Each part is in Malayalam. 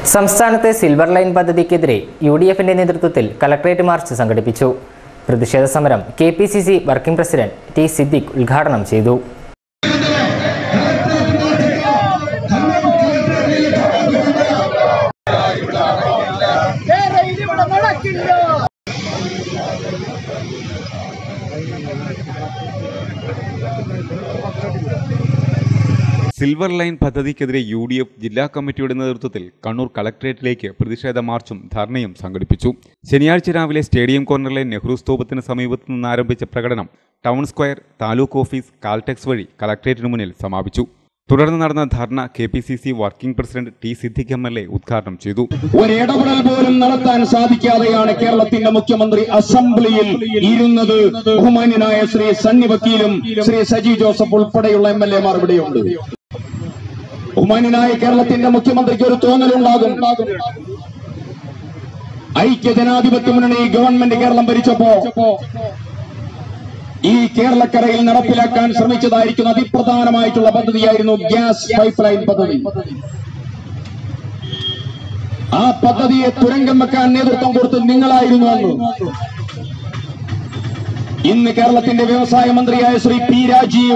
സംസ്ഥാനത്തെ സിൽവർ ലൈൻ പദ്ധതിക്കെതിരെ യു ഡി എഫിന്റെ നേതൃത്വത്തിൽ കലക്ട്രേറ്റ് മാർച്ച് സംഘടിപ്പിച്ചു പ്രതിഷേധ സമരം K P C C working president T Siddique ഉദ്ഘാടനം ചെയ്തു വേറെ ഇതിവിടെ നടക്കില്ല സിൽവർ ലൈൻ പദ്ധതിക്കെതിരെ യു ഡി എഫ് ജില്ലാ കമ്മിറ്റിയുടെ നേതൃത്വത്തിൽ കണ്ണൂർ കളക്ടറേറ്റിലേക്ക് പ്രതിഷേധ മാർച്ചും ധർണയും സംഘടിപ്പിച്ചു ശനിയാഴ്ച രാവിലെ സ്റ്റേഡിയം കോർണറിലെ നെഹ്റു സ്തൂപത്തിന് സമീപത്തു നിന്ന് ആരംഭിച്ച പ്രകടനം town square taluk office Caltex വഴി കളക്ടറേറ്റിന് മുന്നിൽ സമാപിച്ചു തുടർന്ന് നടന്ന dharna K P C C working president T Siddique M L A ഉദ്ഘാടനം ചെയ്തു ഒരിടപെടൽ പോലും നടത്താൻ സാധിക്കാതെയാണ് കേരളത്തിന്റെ മുഖ്യമന്ത്രി അസംബ്ലിയിൽ ഇരുന്നത് ബഹുമാന്യനായ ശ്രീ സണ്ണി വക്കീലും ശ്രീ സജി ജോസഫ് ഉൾപ്പെടെയുള്ള എം എൽ എമാർ ഇവിടെയുണ്ട് ബഹുമാന്യനായ കേരളത്തിന്റെ മുഖ്യമന്ത്രിക്ക് ഒരു തോന്നലുണ്ടാകും ഐക്യ ജനാധിപത്യ മുന്നണി ഗവൺമെന്റ് കേരളം ഭരിച്ചപ്പോ ഈ കേരളക്കരയിൽ നടപ്പിലാക്കാൻ ശ്രമിച്ചതായിരിക്കുന്ന അതിപ്രധാനമായിട്ടുള്ള പദ്ധതിയായിരുന്നു ഗ്യാസ് പൈപ്പ് ലൈൻ പദ്ധതി ആ പദ്ധതിയെ തുരങ്കം വെക്കാൻ നേതൃത്വം കൊടുത്ത് നിങ്ങളായിരുന്നു അന്ന് ഇന്ന് കേരളത്തിന്റെ വ്യവസായ മന്ത്രിയായ ശ്രീ പി രാജീവ്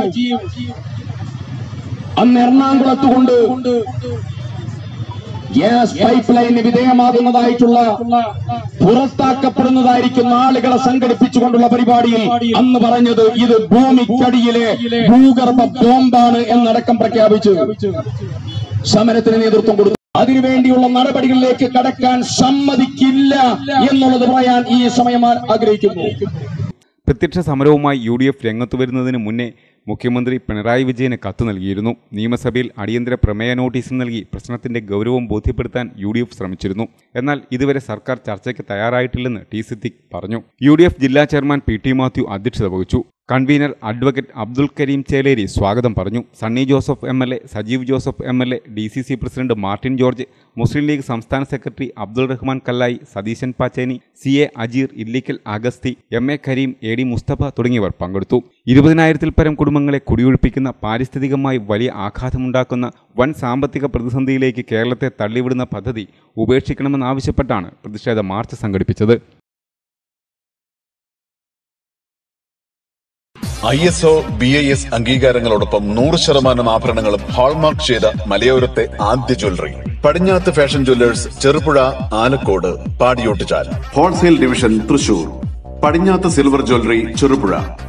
അന്ന് എറണാകുളത്ത് കൊണ്ട് ഗ്യാസ് പൈപ്പ് ലൈന് വിധേയമാകുന്നതായിട്ടുള്ള പുറത്താക്കപ്പെടുന്നതായിരിക്കുന്ന ആളുകളെ സംഘടിപ്പിച്ചുകൊണ്ടുള്ള പരിപാടിയിൽ അന്ന് പറഞ്ഞത് ഇത് ഭൂമിക്കടിയിലെ ഭൂഗർഭ ബോംബാണ് എന്നടക്കം പ്രഖ്യാപിച്ചു സമരത്തിന് നേതൃത്വം കൊടുത്തു അതിനുവേണ്ടിയുള്ള നടപടികളിലേക്ക് കടക്കാൻ സമ്മതിക്കില്ല എന്നുള്ളത് പറയാൻ ഈ സമയം ആഗ്രഹിക്കുന്നു പ്രത്യക്ഷ സമരവുമായി യു ഡി എഫ് രംഗത്തു വരുന്നതിന് മുന്നേ മുഖ്യമന്ത്രി പിണറായി വിജയന് കത്ത് നൽകിയിരുന്നു നിയമസഭയിൽ അടിയന്തര പ്രമേയ നോട്ടീസ് നൽകി പ്രശ്നത്തിന്റെ ഗൗരവം ബോധ്യപ്പെടുത്താൻ യു ഡി എഫ് ശ്രമിച്ചിരുന്നു എന്നാൽ ഇതുവരെ സർക്കാർ ചർച്ചയ്ക്ക് തയ്യാറായിട്ടില്ലെന്ന് ടി സിദ്ദിഖ് പറഞ്ഞു യു ഡി എഫ് ജില്ലാ ചെയർമാൻ പി ടി മാത്യു അധ്യക്ഷത വഹിച്ചു കൺവീനർ അഡ്വക്കേറ്റ് അബ്ദുൽ കരീം ചേലേരി സ്വാഗതം പറഞ്ഞു Sunny Joseph M L A Sajeev Joseph M L A D C C president Martin George Muslim League സംസ്ഥാന secretary Abdul Rahman Kallayi Satheesan Pacheni C A Ajeer Illikkal Augusthy M A Kareem A D Musthafa തുടങ്ങിയവർ പങ്കെടുത്തു ഇരുപതിനായിരത്തിൽ പരം കുടുംബങ്ങളെ കുടിയൊഴിപ്പിക്കുന്ന പാരിസ്ഥിതികമായി വലിയ ആഘാതമുണ്ടാക്കുന്ന വൻ സാമ്പത്തിക പ്രതിസന്ധിയിലേക്ക് കേരളത്തെ തള്ളിവിടുന്ന പദ്ധതി ഉപേക്ഷിക്കണമെന്നാവശ്യപ്പെട്ടാണ് പ്രതിഷേധ മാർച്ച് സംഘടിപ്പിച്ചത് I S O B I S അംഗീകാരങ്ങളോടൊപ്പം നൂറ് ശതമാനം ആഭരണങ്ങളും ഹാൾമാർക്ക് ചെയ്ത മലയോരത്തെ ആദ്യ jewellery Padinjath fashion jewellers Cherupuzha Alakode Padiyottuchal wholesale division Thrissur Padinjath silver jewellery Cherupuzha